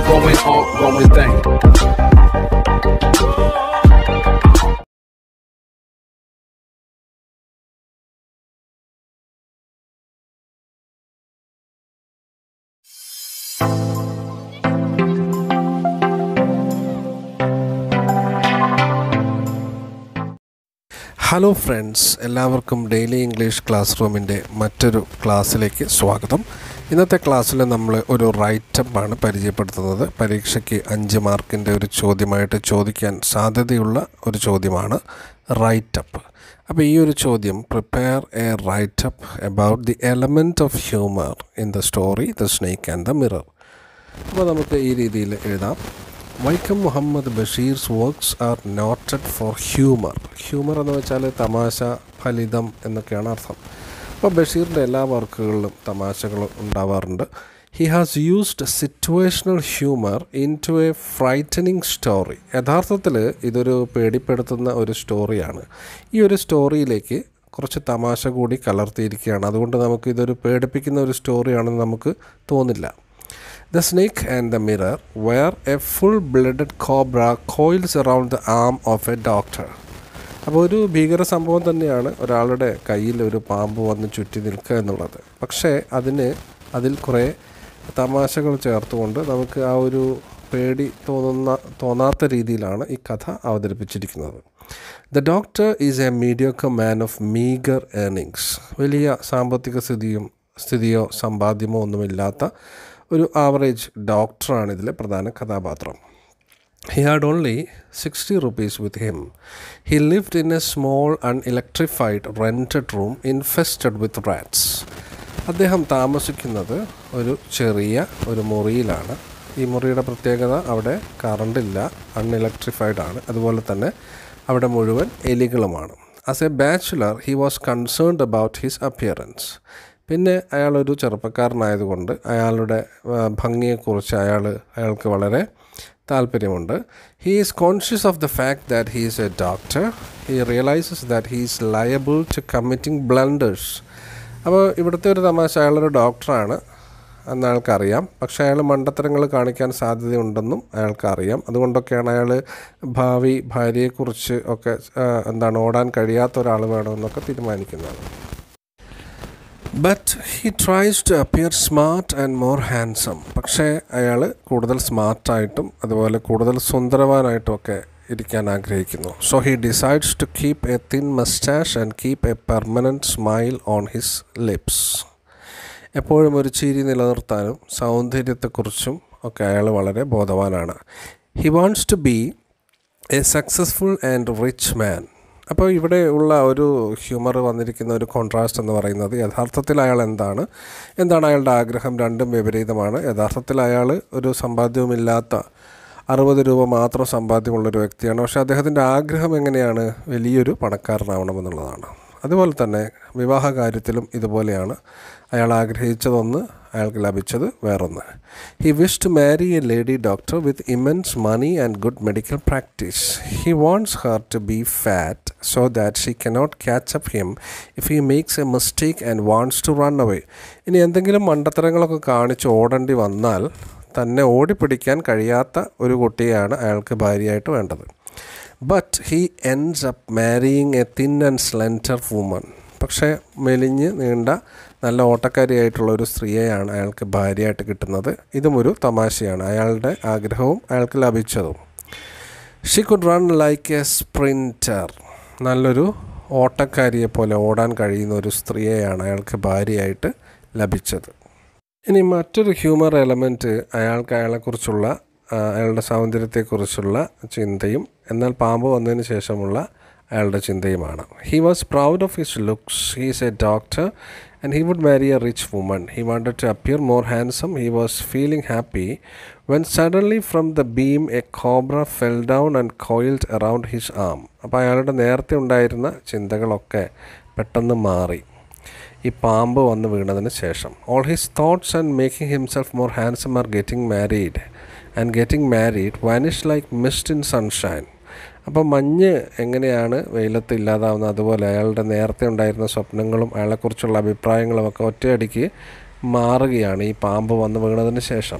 going on, going thing. Hello friends എല്ലാവർക്കും daily English class റൂമിൻ്റെ മറ്റൊരു ക്ലാസ്സിലേക്ക് സ്വാഗതം ഇന്നത്തെ ക്ലാസ്സിൽ നമ്മൾ ഒരു റൈറ്റപ്പ് ആണ് പരിചയപ്പെടുത്തുന്നത് പരീക്ഷയ്ക്ക് അഞ്ച് മാർക്കിൻ്റെ ഒരു ചോദ്യമായിട്ട് ചോദിക്കാൻ സാധ്യതയുള്ള ഒരു ചോദ്യമാണ് റൈറ്റപ്പ് അപ്പോൾ ഈ ഒരു ചോദ്യം prepare a write up about the element of humour in the story the snake and the Mirror അപ്പോൾ നമുക്ക് ഈ രീതിയിൽ എഴുതാം Vaikom Muhammad Basheer's works are noted for humour humour എന്ന് വെച്ചാൽ തമാശ ഫലിതം എന്നൊക്കെയാണ് അർത്ഥം അപ്പോൾ ബഷീറിൻ്റെ എല്ലാ വർക്കുകളിലും തമാശകൾ ഉണ്ടാവാറുണ്ട് he has used situational humour into a frightening story യഥാർത്ഥത്തിൽ ഇതൊരു പേടിപ്പെടുത്തുന്ന ഒരു സ്റ്റോറിയാണ് ഈ ഒരു സ്റ്റോറിയിലേക്ക് കുറച്ച് തമാശ കൂടി കലർത്തിയിരിക്കുകയാണ് അതുകൊണ്ട് നമുക്ക് ഇതൊരു പേടിപ്പിക്കുന്ന ഒരു സ്റ്റോറിയാണെന്ന് നമുക്ക് തോന്നില്ല The snake and the mirror, where a full blooded cobra coils around the arm of a doctor. അപ്പോൾ ഒരു ഭീകര സംഭവം തന്നെയാണ് ഒരാളുടെ കയ്യിൽ ഒരു പാമ്പ് വന്ന് ചുറ്റി നിൽക്കുക എന്നുള്ളത് പക്ഷേ അതിന് അതിൽ കുറേ തമാശകൾ ചേർത്തുകൊണ്ട് നമുക്ക് ആ ഒരു പേടി തോന്നുന്ന തോന്നാത്ത രീതിയിലാണ് ഈ കഥ അവതരിപ്പിച്ചിരിക്കുന്നത് the doctor is a mediocre man of meagre earnings വലിയ സാമ്പത്തിക സ്ഥിതിയും സ്ഥിതിയോ സമ്പാദ്യമോ ഒന്നുമില്ലാത്ത ഒരു ആവറേജ് ഡോക്ടറാണ് ഇതിലെ പ്രധാന കഥാപാത്രം he had only sixty rupees with him he lived in a small unelectrified rented room infested with rats അദ്ദേഹം താമസിക്കുന്നത് ഒരു ചെറിയ ഒരു മുറിയിലാണ് ഈ മുറിയുടെ പ്രത്യേകത അവിടെ കറണ്ടില്ല അൺഇലക്ട്രിഫൈഡ് ആണ് അതുപോലെ തന്നെ അവിടെ മുഴുവൻ എലികളുമാണ് as a bachelor he was concerned about his appearance പിന്നെ അയാളൊരു ചെറുപ്പക്കാരനായതുകൊണ്ട് അയാളുടെ ആ, ഭംഗിയെക്കുറിച്ച് അയാൾ അയാൾക്ക് വളരെ താല്പര്യമുണ്ട് he is conscious of the fact that he is a doctor he realises that he is liable to committing blunders അപ്പോൾ ഇവിടുത്തെ ഒരു തമാശ അയാളൊരു ഡോക്ടറാണ് എന്ന് അയാൾക്കറിയാം പക്ഷേ അയാൾ മണ്ടത്തരങ്ങൾ കാണിക്കാൻ സാധ്യതയുണ്ടെന്നും അയാൾക്കറിയാം അതുകൊണ്ടൊക്കെയാണ് അയാൾ ഭാവി ഭാര്യയെക്കുറിച്ച് ഒക്കെ ആ, എന്താണ് ഓടാൻ കഴിയാത്ത ഒരാൾ വേണമെന്നൊക്കെ തീരുമാനിക്കുന്നത് but he tries to appear smart and more handsome പക്ഷേ അയാൾ കൂടുതൽ സ്മാർട്ടായിട്ടും അതുപോലെ കൂടുതൽ സുന്ദരവാനായിട്ടും ഒക്കെ ഇരിക്കാൻ ആഗ്രഹിക്കുന്നു so he decides to keep a thin moustache and keep a permanent smile on his lips എപ്പോഴും ഒരു ചിരി നിലനിർത്താനും സൗന്ദര്യത്തെക്കുറിച്ചും ഒക്കെ അയാൾ വളരെ ബോധവാനാണ് he wants to be a successful and rich man അപ്പോൾ ഇവിടെ ഉള്ള ഒരു ഹ്യൂമർ വന്നിരിക്കുന്ന ഒരു കോൺട്രാസ്റ്റ് എന്ന് പറയുന്നത് യഥാർത്ഥത്തിൽ അയാൾ എന്താണ് എന്താണ് അയാളുടെ ആഗ്രഹം രണ്ടും വിപരീതമാണ് യഥാർത്ഥത്തിൽ അയാൾ ഒരു സമ്പാദ്യവുമില്ലാത്ത അറുപത് രൂപ മാത്രം സമ്പാദ്യമുള്ളൊരു വ്യക്തിയാണ് പക്ഷേ അദ്ദേഹത്തിൻ്റെ ആഗ്രഹം എങ്ങനെയാണ് വലിയൊരു പണക്കാരനാവണമെന്നുള്ളതാണ് അതുപോലെ തന്നെ വിവാഹ കാര്യത്തിലും ഇതുപോലെയാണ് അയാൾ ആഗ്രഹിച്ചതൊന്ന് അയാൾക്ക് ലഭിച്ചത് വേറൊന്ന് he wish to marry a lady doctor with immense money and good medical practice he wants her to be fat so that she cannot catch up him if he makes a mistake and wants to run away ഇനി എന്തെങ്കിലും മണ്ടത്തരങ്ങളൊക്കെ കാണിച്ച് ഓടേണ്ടി വന്നാൽ തന്നെ ഓടിപ്പിടിക്കാൻ കഴിയാത്ത ഒരു കുട്ടിയാണ് അയാൾക്ക് ഭാര്യയായിട്ട് വേണ്ടത് but he ends up marrying a thin and slender woman പക്ഷേ മെലിഞ്ഞ് നീണ്ട നല്ല ഓട്ടക്കാരിയായിട്ടുള്ള ഒരു സ്ത്രീയെയാണ് അയാൾക്ക് ഭാര്യയായിട്ട് കിട്ടുന്നത് ഇതും ഒരു തമാശയാണ് അയാളുടെ ആഗ്രഹവും അയാൾക്ക് ലഭിച്ചതും she could run like a sprinter നല്ലൊരു ഓട്ടക്കാരിയെ പോലെ ഓടാൻ കഴിയുന്ന ഒരു സ്ത്രീയെയാണ് അയാൾക്ക് ഭാര്യയായിട്ട് ലഭിച്ചത് ഇനി മറ്റൊരു ഹ്യൂമർ എലമെൻറ്റ് അയാൾക്ക് അയാളെക്കുറിച്ചുള്ള ആ, അയാളുടെ സൗന്ദര്യത്തെക്കുറിച്ചുള്ള ചിന്തയും എന്നാൽ പാമ്പ് വന്നതിന് ശേഷമുള്ള അയാളുടെ ചിന്തയുമാണ് he was proud of his looks he is a doctor and he would marry a rich woman he wanted to appear more handsome he was feeling happy when suddenly from the beam a cobra fell down and coiled around his arm അപ്പോൾ അയാളുടെ നേരത്തെ ഉണ്ടായിരുന്ന ചിന്തകളൊക്കെ പെട്ടെന്ന് മാറി ഈ പാമ്പ് വന്ന് വീണതിന് ശേഷം all his thoughts and making himself more handsome or getting married and getting married vanish like mist in sunshine അപ്പോൾ മഞ്ഞ് എങ്ങനെയാണ് വെയിലത്ത് ഇല്ലാതാവുന്നത് അതുപോലെ അയാളുടെ നേരത്തെ ഉണ്ടായിരുന്ന സ്വപ്നങ്ങളും അയാളെക്കുറിച്ചുള്ള അഭിപ്രായങ്ങളും ഒക്കെ ഒറ്റയടിക്ക് മാറുകയാണ് ഈ പാമ്പ് വന്ന് വീണതിന് ശേഷം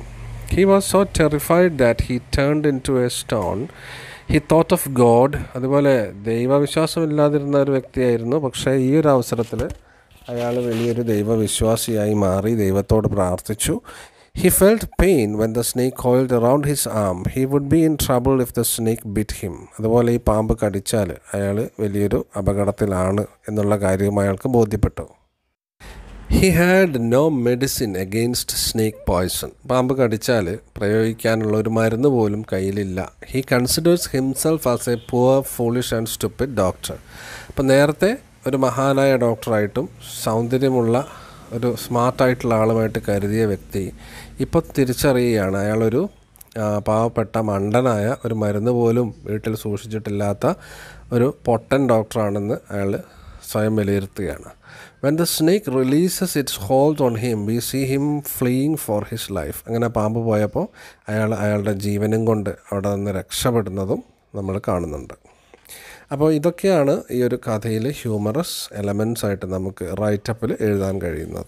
he was so terrified that he turned into a stone he thought of God അതുപോലെ ദൈവവിശ്വാസമില്ലാതിരുന്ന ഒരു വ്യക്തിയായിരുന്നു പക്ഷേ ഈ ഒരു അവസരത്തിൽ അയാൾ വലിയൊരു ദൈവവിശ്വാസിയായി മാറി ദൈവത്തോട് പ്രാർത്ഥിച്ചു he felt pain when the snake coiled around his arm he would be in trouble if the snake bit him അതുപോലെ ഈ പാമ്പ് കടിച്ചാൽ അയാൾ വലിയൊരു അപകടത്തിലാണ് എന്നുള്ള കാര്യം അയാൾക്ക് ബോധ്യപ്പെട്ടു he had no medicine against snake poison പാമ്പ് കടിച്ചാൽ പ്രയോഗിക്കാനുള്ള ഒരു മരുന്ന് പോലും കയ്യിലില്ല he considers himself as a poor foolish and stupid doctor അപ്പം നേരത്തെ ഒരു മഹാനായ ഡോക്ടറായിട്ടും സൗന്ദര്യമുള്ള ഒരു സ്മാർട്ടായിട്ടുള്ള ആളുമായിട്ട് കരുതിയ വ്യക്തി ഇപ്പോൾ തിരിച്ചറിയുകയാണ് അയാളൊരു ആ, പാവപ്പെട്ട മണ്ടനായ ഒരു മരുന്ന് പോലും വീട്ടിൽ സൂക്ഷിച്ചിട്ടില്ലാത്ത ഒരു പൊട്ടൻ ഡോക്ടറാണെന്ന് അയാൾ സ്വയം വിലയിരുത്തുകയാണ് when the snake releases its hold on him we see him fleeing for his life അങ്ങനെ പാമ്പ് പോയപ്പോൾ അയാൾ അയാളുടെ ജീവനും കൊണ്ട് അവിടെ നിന്ന് രക്ഷപ്പെടുന്നതും നമ്മൾ കാണുന്നുണ്ട് അപ്പോൾ ഇതൊക്കെയാണ് ഈ ഒരു കഥയിൽ ഹ്യൂമറസ് എലമെൻസ് ആയിട്ട് നമുക്ക് റൈറ്റപ്പിൽ എഴുതാൻ കഴിയുന്നത്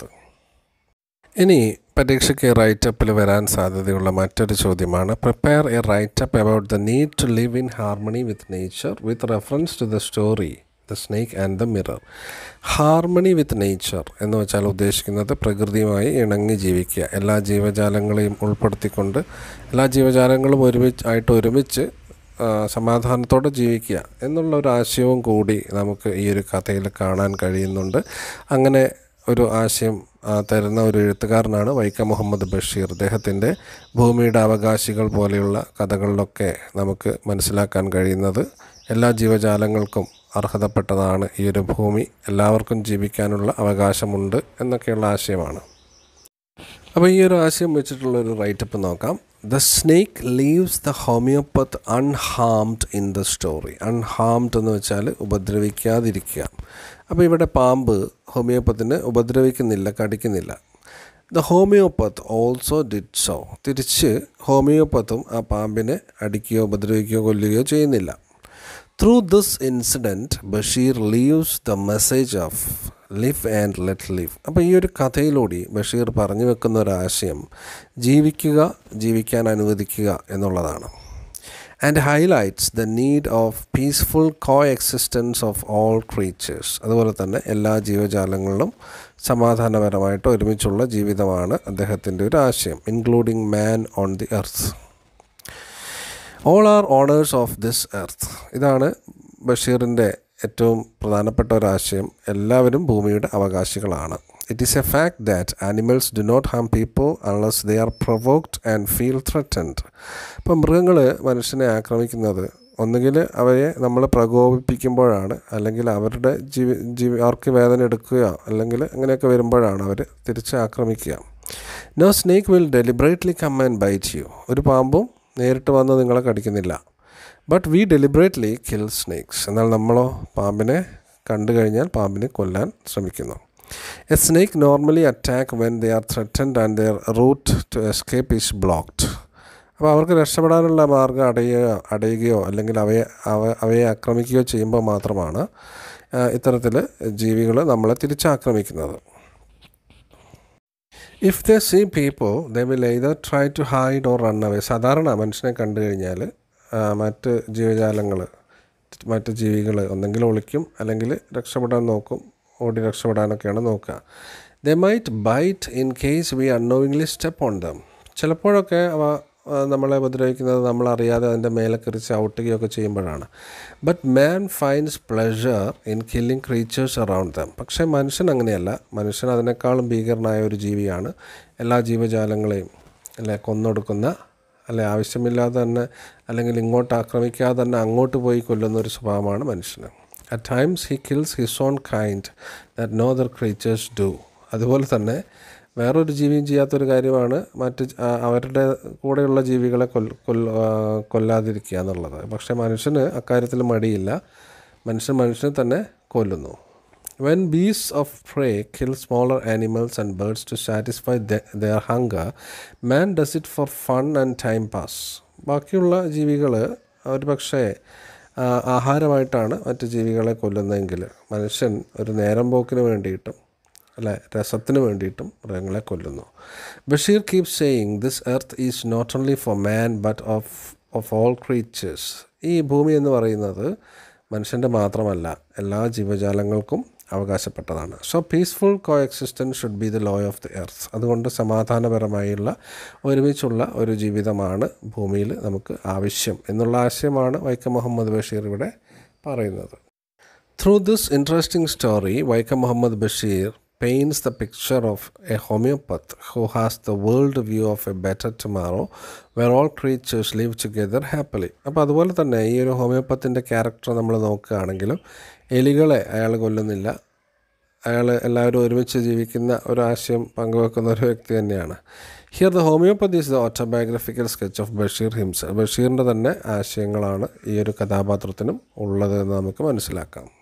ഇനി പരീക്ഷയ്ക്ക് റൈറ്റപ്പിൽ വരാൻ സാധ്യതയുള്ള മറ്റൊരു ചോദ്യമാണ് prepare a write up about the need to live in harmony with nature with reference to the story the snake and the mirror harmony with nature എന്ന് വെച്ചാൽ ഉദ്ദേശിക്കുന്നത് പ്രകൃതിയുമായി ഇണങ്ങി ജീവിക്കുക എല്ലാ ജീവജാലങ്ങളെയും ഉൾപ്പെടുത്തിക്കൊണ്ട് എല്ലാ ജീവജാലങ്ങളും ഒരുമിച്ച് ആയിട്ട് ഒരുമിച്ച് ആ, സമാധാനത്തോടെ ജീവിക്കുക എന്നുള്ള ഒരു ആശയവും കൂടി നമുക്ക് ഈ ഒരു കഥയിൽ കാണാൻ കഴിയുന്നുണ്ട് അങ്ങനെ ഒരു ആശയം ആ, തരുന്ന ഒരു എഴുത്തുകാരനാണ് വൈക്കം മുഹമ്മദ് ബഷീർ അദ്ദേഹത്തിൻ്റെ ഭൂമിയുടെ അവകാശികൾ പോലെയുള്ള കഥകളിലൊക്കെ നമുക്ക് മനസ്സിലാക്കാൻ കഴിയുന്നത് എല്ലാ ജീവജാലങ്ങൾക്കും അർഹതപ്പെട്ടതാണ് ഈ ഒരു ഭൂമി എല്ലാവർക്കും ജീവിക്കാനുള്ള അവകാശമുണ്ട് എന്നൊക്കെയുള്ള ആശയമാണ് അപ്പോൾ ഈ ഒരു ആശയം വെച്ചിട്ടുള്ള ഒരു റൈറ്റപ്പ് നോക്കാം the snake leaves the homeopath unharmed in the story unharmed എന്ന് വെച്ചാൽ ഉപദ്രവിക്കാതിരിക്കുക അപ്പോൾ ഇവിടെ പാമ്പ് ഹോമിയോപ്പത്തിന് ഉപദ്രവിക്കുന്നില്ല കടിക്കുന്നില്ല the homeopath also did so തിരിച്ച് ഹോമിയോപ്പത്തും ആ പാമ്പിനെ അടിക്കുകയോ ഉപദ്രവിക്കുകയോ കൊല്ലുകയോ ചെയ്യുന്നില്ല through this incident Basheer leaves the message of live and let live അപ്പോൾ ഈ ഒരു കഥയിലൂടെ ബഷീർ പറഞ്ഞു വെക്കുന്ന ഒരു ആശയം ജീവിക്കുക ജീവിക്കാൻ അനുവദിക്കുക എന്നുള്ളതാണ് and highlights the need of peaceful coexistence of all creatures അതുപോലെ തന്നെ എല്ലാ ജീവജാലങ്ങളിലും സമാധാനപരമായിട്ട് ഒരുമിച്ചുള്ള ജീവിതമാണ് അദ്ദേഹത്തിൻ്റെ ഒരു ആശയം including man on the earth all are owners of this earth ഇതാണ് ബഷീറിൻ്റെ ഏറ്റവും പ്രധാനപ്പെട്ട ഒരു ആശയം എല്ലാവരും ഭൂമിയുടെ അവകാശികളാണ് it is a fact that animals do not harm people unless they are provoked and feel threatened ഇപ്പം മൃഗങ്ങൾ മനുഷ്യനെ ആക്രമിക്കുന്നത് ഒന്നുകിൽ അവരെ നമ്മൾ പ്രകോപിപ്പിക്കുമ്പോഴാണ് അല്ലെങ്കിൽ അവരുടെ ജീവി ജീവി അവർക്ക് വേദന എടുക്കുകയോ അല്ലെങ്കിൽ അങ്ങനെയൊക്കെ വരുമ്പോഴാണ് അവർ തിരിച്ച് ആക്രമിക്കുക no snake will deliberately come and bite you ഒരു പാമ്പും നേരിട്ട് വന്ന് നിങ്ങളെ കടിക്കുന്നില്ല but we deliberately kill snakes എന്നാൽ നമ്മളോ പാമ്പിനെ കണ്ടു കഴിഞ്ഞാൽ പാമ്പിനെ കൊല്ലാൻ ശ്രമിക്കുന്നു a snake normally attack when they are threatened and their route to escape is blocked അപ്പോൾ അവർക്ക് രക്ഷപ്പെടാനുള്ള മാർഗ്ഗം അടയുകയോ അടയുകയോ അല്ലെങ്കിൽ അവയെ അവ അവയെ ആക്രമിക്കുകയോ ചെയ്യുമ്പോൾ മാത്രമാണ് ഇത്തരത്തിൽ ജീവികൾ നമ്മളെ തിരിച്ചാക്രമിക്കുന്നത് if they see people they will either try to hide or run away സാധാരണ മനുഷ്യനെ കണ്ടു കഴിഞ്ഞാൽ മറ്റ് ജീവജാലങ്ങൾ മറ്റ് ജീവികൾ ഒന്നെങ്കിൽ ഒളിക്കും അല്ലെങ്കിൽ രക്ഷപ്പെടാൻ നോക്കും ഓടി രക്ഷപ്പെടാനൊക്കെയാണ് നോക്കുക they might bite in case we unknowingly step on them ചിലപ്പോഴൊക്കെ അവ ആ, നമ്മളെ ഉപദ്രവിക്കുന്നത് നമ്മളറിയാതെ അതിൻ്റെ മേലെ കയറി ചവിട്ടുകയൊക്കെ ചെയ്യുമ്പോഴാണ് but man finds pleasure in killing creatures around them പക്ഷേ മനുഷ്യൻ അങ്ങനെയല്ല മനുഷ്യൻ അതിനേക്കാളും ഭീകരനായ ഒരു ജീവിയാണ് എല്ലാ ജീവജാലങ്ങളെയും അല്ലെ കൊന്നൊടുക്കുന്ന അല്ലെ ആവശ്യമില്ലാതെ തന്നെ അല്ലെങ്കിൽ ഇങ്ങോട്ട് ആക്രമിക്കാതെ തന്നെ അങ്ങോട്ട് പോയി കൊല്ലുന്ന ഒരു സ്വഭാവമാണ് മനുഷ്യന് at times he kills his own kind that no other creatures do അതുപോലെ തന്നെ വേറൊരു ജീവിയും ചെയ്യാത്തൊരു കാര്യമാണ് മറ്റ് ജ- ആ, അവരുടെ കൂടെയുള്ള ജീവികളെ കൊല്ല കൊല്ല ആ, കൊല്ലാതിരിക്കുക എന്നുള്ളത് പക്ഷേ മനുഷ്യന് അക്കാര്യത്തിൽ മടിയില്ല മനുഷ്യൻ മനുഷ്യനെ തന്നെ കൊല്ലുന്നു when beasts of prey kill smaller animals and birds to satisfy their hunger man does it for fun and time pass ബാക്കിയുള്ള ജീവികൾ ഒരു പക്ഷേ ആ, ആഹാരമായിട്ടാണ് മറ്റ് ജീവികളെ കൊല്ലുന്നതെങ്കിൽ മനുഷ്യൻ ഒരു നേരം പോക്കിന് വേണ്ടിയിട്ടും അല്ലെ രസത്തിന് വേണ്ടിയിട്ടും മൃഗങ്ങളെ കൊല്ലുന്നു Basheer keep saying this earth is not only for man but of of all creatures ഈ ഭൂമി എന്ന് പറയുന്നത് മനുഷ്യൻ്റെ മാത്രമല്ല എല്ലാ ജീവജാലങ്ങൾക്കും അവകാശപ്പെട്ടതാണ് so peaceful coexistence should be the law of the earth അതുകൊണ്ട് സമാധാനപരമായുള്ള ഒരുമിച്ചുള്ള ഒരു ജീവിതമാണ് ഭൂമിയിൽ നമുക്ക് ആവശ്യം എന്നുള്ള ആശയമാണ് വൈക്കം മുഹമ്മദ് ബഷീർ ഇവിടെ പറയുന്നത് Through this interesting story, Waika Muhammad Bashir paints the picture of a homeopath who has the world view of a better tomorrow where all creatures live together happily. അപ്പോൾ അതുപോലെ തന്നെ ഈ ഒരു ഹോമിയോപ്പത്തിൻ്റെ ക്യാരക്ടർ നമ്മൾ നോക്കുകയാണെങ്കിലും എലികളെ അയാൾ കൊല്ലുന്നില്ല അയാൾ എല്ലാവരും ഒരുമിച്ച് ജീവിക്കുന്ന ഒരു ആശയം പങ്കുവെക്കുന്ന ഒരു വ്യക്തി തന്നെയാണ് here the homeopathy is the autobiographical sketch of Basheer ഹിംസ ബഷീറിൻ്റെ തന്നെ ആശയങ്ങളാണ് ഈ ഒരു കഥാപാത്രത്തിനും ഉള്ളത് എന്ന് നമുക്ക് മനസ്സിലാക്കാം